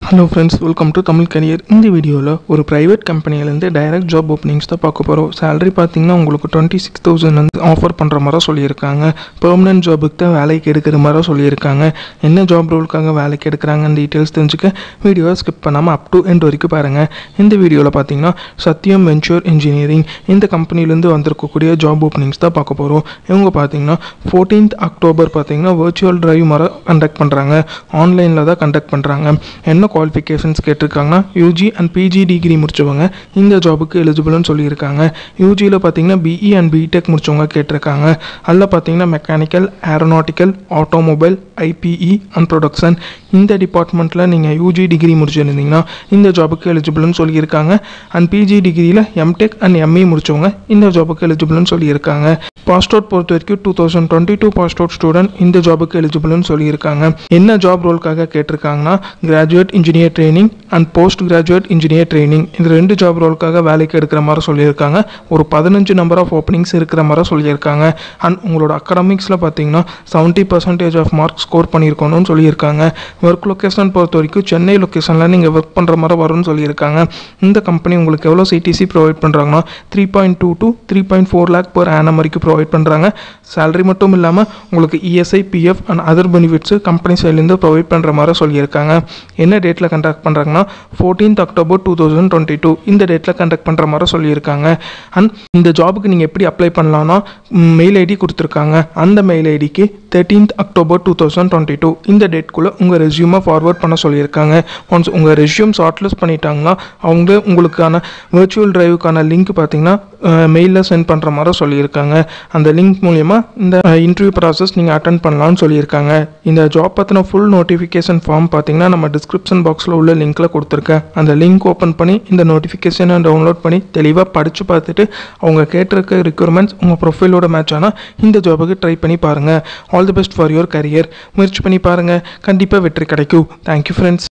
hello friends welcome to Tamil career இந்த வீடியோவில் ஒரு ப்ரைவேட் கம்பெனிலேருந்து டைரக்ட் ஜாப் ஓப்பனிங்ஸ் தான் பார்க்க போகிறோம் சேலரி பார்த்தீங்கன்னா உங்களுக்கு டுவெண்ட்டி சிக்ஸ் தௌசண்ட் வந்து ஆஃபர் பண்ணுற மாதிரி சொல்லியிருக்காங்க பெர்மனன்ட் ஜாபுக்கு தான் வேலைக்கு எடுக்கிற மாதிரி சொல்லியிருக்காங்க என்ன ஜாப் ரோலுக்காக வேலைக்கு எடுக்கிறாங்கன்னு டீட்டெயில்ஸ் தெரிஞ்சுக்க வீடியோவை ஸ்கிப் பண்ணாமல் அப் டு எண்ட் வரைக்கும் பாருங்கள் இந்த வீடியோவில் பார்த்தீங்கன்னா சத்யம் வெஞ்சூர் இன்ஜினியரிங் இந்த கம்பெனிலேருந்து வந்திருக்கக்கூடிய ஜாப் ஓப்பனிங்ஸ் தான் பார்க்க போகிறோம் இவங்க பார்த்தீங்கன்னா ஃபோர்டீன்த் அக்டோபர் பார்த்தீங்கன்னா வர்ச்சுவல் டிரைவ் மாதிரி கண்டக்ட் பண்ணுறாங்க ஆன்லைனில் தான் கண்டக்ட் பண்ணுறாங்க என்ன குவாலிஃபிகேஷன்ஸ் கேட்டிருக்காங்கன்னா யூஜி அண்ட் பிஜி டிகிரி முடிச்சவங்க இந்த ஜாபுக்கு எலிஜிபிள்னு சொல்லியிருக்காங்க யூஜியில் பார்த்தீங்கன்னா பிஇ அண்ட் பிடெக் முடிச்சவங்க கேட்டிருக்காங்க அதில் பார்த்தீங்கன்னா mechanical aeronautical automobile IPE and production இந்த டிபார்ட்மெண்ட்டில் நீங்கள் யூஜி டிகிரி முடிச்சிருந்தீங்கன்னா இந்த ஜாபுக்கு எலிஜிபிள்னு சொல்லியிருக்காங்க அண்ட் பிஜி டிகிரியில் எம்டெக் அண்ட் எம்இ முடிச்சவங்க இந்த ஜாபுக்கு எலிஜிபிள்னு சொல்லியிருக்காங்க பாஸ்ட் அவுட் பொறுத்த வரைக்கும் two thousand twenty two passed out student இந்த ஜாபுக்கு எலிஜிபிள்னு சொல்லியிருக்காங்க என்ன ஜாப் ரோலுக்காக கேட்டிருக்காங்கன்னா graduate engineer training and post graduate engineer training இந்த ரெண்டு ஜாப் ரோலுக்காக வேலைக்கு எடுக்கிற மாதிரி சொல்லியிருக்காங்க ஒரு பதினஞ்சு நம்பர் ஆஃப் ஓப்பனிங்ஸ் இருக்கிற மாதிரி சொல்லியிருக்காங்க அண்ட் உங்களோட அகடமிக்ஸில் பார்த்தீங்கன்னா seventy percentage of mark score பண்ணியிருக்கணும்னு சொல்லியிருக்காங்க ஒர்க் லொக்கேஷன் பொறுத்த வரைக்கும் சென்னை லொக்கேஷனில் நீங்கள் ஒர்க் பண்ணுற மாதிரி வரும்னு சொல்லியிருக்காங்க இந்த கம்பெனி உங்களுக்கு எவ்வளோ சிடிசி ப்ரொவைட் பண்ணுறாங்கன்னா three point two two three point four lakh per annum வரைக்கும் ப்ரொவைட் பண்ணுறாங்க சேலரி மட்டும் இல்லாமல் உங்களுக்கு ESI PF and other benefits company சைட்லேருந்து ப்ரொவைட் பண்ணுற மாதிரி சொல்லியிருக்காங்க என்ன டேட்டில் கண்டக்ட் பண்ணுறாங்கன்னா fourteenth October two thousand twenty two இந்த டேட்டில் கண்டக்ட் பண்ணுற மாதிரி சொல்லியிருக்காங்க அண்ட் இந்த ஜாபுக்கு நீங்கள் எப்படி அப்ளை பண்ணலாம்னா மெயில் ஐடி கொடுத்துருக்காங்க அந்த மெயில் ஐடிக்கு thirteenth October two thousand twenty two இந்த டேட்குள்ளே உங்கள் ரெஸ்யூமை ஃபார்வர்ட் பண்ண சொல்லியிருக்காங்க ஒன்ஸ் உங்கள் ரெஸ்யூம் ஷார்ட்லிஸ்ட் பண்ணிட்டாங்கன்னா அவங்க உங்களுக்கான வர்ச்சுவல் டிரைவுக்கான லிங்க் பார்த்தீங்கன்னா மெயிலில் சென்ட் பண்ணுற மாதிரி சொல்லியிருக்காங்க அந்த லிங்க் மூலயமா இந்த இன்டர்வியூ ப்ராசஸ் நீங்கள் அட்டன் பண்ணலாம்னு சொல்லியிருக்காங்க இந்த ஜாப் பற்றின ஃபுல் நோட்டிஃபிகேஷன் ஃபார்ம் பார்த்தீங்கன்னா நம்ம டிஸ்கிரிப்ஷன் பாக்ஸில் உள்ள லிங்க்கில் கொடுத்துருக்கேன் அந்த லிங்க் ஓப்பன் பண்ணி இந்த நோட்டிஃபிகேஷனை டவுன்லோட் பண்ணி தெளிவாக படித்து பார்த்துட்டு அவங்க கேட்டிருக்க ரிக்யர்மெண்ட்ஸ் உங்கள் ப்ரொஃபைலோட மேட்ச் ஆனால் இந்த ஜாபுக்கு ட்ரை பண்ணி பாருங்கள் all the best for your career முயற்சி பண்ணி பாருங்கள் கண்டிப்பாக வெற்றி கிடைக்கும் தேங்க்யூ ஃப்ரெண்ட்ஸ்